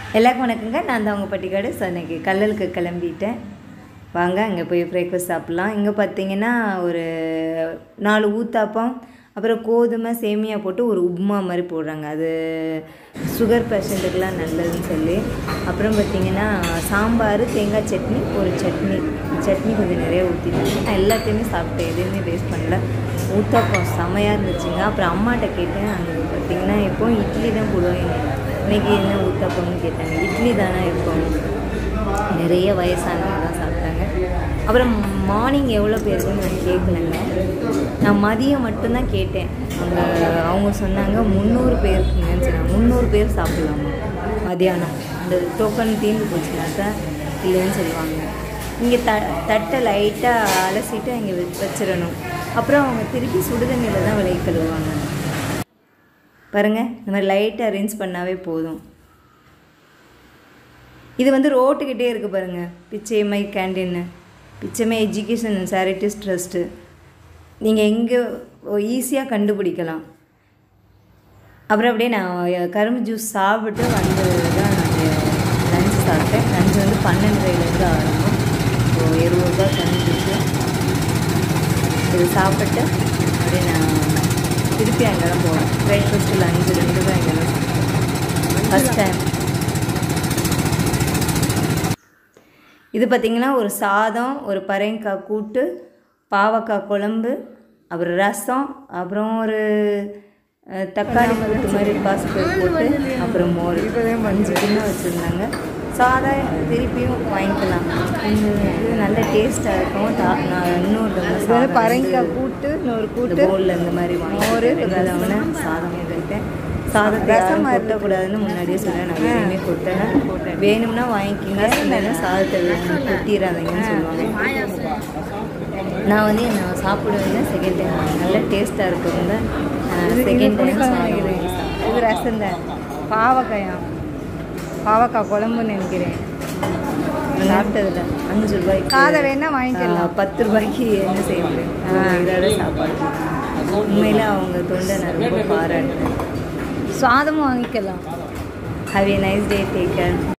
எல்லாருக்கும் வணக்கங்க நான் தான் உங்கள் பட்டிக்காடு ஸோ இன்னைக்கு கல்லலுக்கு கிளம்பிட்டேன் வாங்க அங்கே போய் பிரேக்ஃபாஸ்ட் சாப்பிட்லாம் இங்கே பார்த்தீங்கன்னா ஒரு நாலு ஊத்தாப்பம் அப்புறம் கோதுமை சேமியா போட்டு ஒரு உப்மா மாதிரி போடுறாங்க அது சுகர் பேஷண்ட்டுக்கெலாம் நல்லதுன்னு சொல்லி அப்புறம் பார்த்தீங்கன்னா சாம்பார் தேங்காய் சட்னி ஒரு சட்னி சட்னி கொஞ்சம் நிறைய ஊற்றிட்டாங்க நான் எல்லாத்தையுமே சாப்பிட்டேன் எதுவுமே வேஸ்ட் பண்ணல ஊத்தாப்பம் செமையாக இருந்துச்சுங்க அப்புறம் அம்மாட்ட கேட்டேன் அங்கே பார்த்தீங்கன்னா எப்போவும் இட்லி தான் போடுவாங்க இன்னைக்கு என்ன ஊத்தாப்பம்னு கேட்டாங்க இட்லி தானே இருக்கும் நிறைய வயசானவங்க தான் சாப்பிட்டாங்க அப்புறம் மார்னிங் எவ்வளோ பேருக்குன்னு நான் கேட்கலங்க நான் மதியம் மட்டும்தான் கேட்டேன் அவங்க அவங்க சொன்னாங்க முந்நூறு பேருக்குங்கன்னு சொன்னாங்க முந்நூறு பேர் சாப்பிடலாமா மதியானம் அந்த டோக்கன் தீர்ந்து போச்சுனாக்கா இல்லைன்னு சொல்லுவாங்க இங்கே த தட்டை லைட்டாக அலசிட்டு இங்கே வச்சிடணும் அப்புறம் அவங்க திருப்பி சுடுதண்ணியில் தான் விலை கழுவுவாங்க பாருங்கள் இந்த மாதிரி லைட்டாக அரேஞ்ச் பண்ணாவே போதும் இது வந்து ரோட்டுக்கிட்டே இருக்குது பாருங்கள் பிச்சையம்மை கேண்டீன்னு Pichaimai education and charities trust நீங்கள் எங்கே ஈஸியாக கண்டுபிடிக்கலாம் அப்புறம் அப்படியே நான் கரும்பு ஜூஸ் சாப்பிட்டு வந்து தான் நான் லஞ்ச் சாப்பிட்டேன் லஞ்ச் வந்து பன்னெண்டுலேருந்து ஆரம்பம் ஸோ இருபது ரூபாய் கரும்பு ஜூஸு இது சாப்பிட்டு அப்படியே நான் திருப்பி அங்கே தான் போவேன் பிரேக்ஃபாஸ்ட்டு லஞ்சு ரெண்டு தான் அங்கே தான் ஃபஸ்ட் டைம் இது பார்த்திங்கன்னா ஒரு சாதம் ஒரு பரங்காய் கூட்டு பாவக்காய் குழம்பு அப்புறம் ரசம் அப்புறம் ஒரு அஹ், தக்காளி கூட்டு மாதிரி பாசிப்பயிர் போட்டு அப்புறம் மோர் அஞ்சு கிண்ணம் வச்சுருந்தாங்க சாதா திருப்பியும் வாங்கிக்கலாம் இது இது நல்ல டேஸ்ட்டாக இருக்கும் தா நான் இன்னொரு வந்து பரங்காய் கூட்டு இன்னொரு கூட்டு போலில் இந்த மாதிரி மோர் இல்லாதவன சாதம் கேட்டேன் சாதத்தை யாரும் கொட்டக்கூடாதுன்னு முன்னாடியே சொன்னேன் நான் எதுவுமே கொட்டேன் வேணும்னா வாங்கிக்கிங்க இல்லைன்னா சாதத்தை வேணும் கொட்டிடாதீங்கன்னு சொல்லுவாங்க நான் வந்து நான் சாப்பிடுவேன் செகண்ட் டைம் நல்ல டேஸ்ட்டாக இருக்குங்க செகண்ட் டைம் இது ரசம் தான் பாவக்காயா பாவக்காய் குழம்புன்னு நினைக்கிறேன் சாப்பிட்டதில்ல அஞ்சு ரூபாய்க்கு சாதம் வேணா வாங்கிக்கலாம். பத்து ரூபாய்க்கு என்ன செய்ய முடியும் இதோட சாப்பாடு உண்மையில அவங்க தொண்டை நான் ரொம்ப பாராட்டுறேன் சாதமும் வாங்கிக்கலாம் have a nice day taker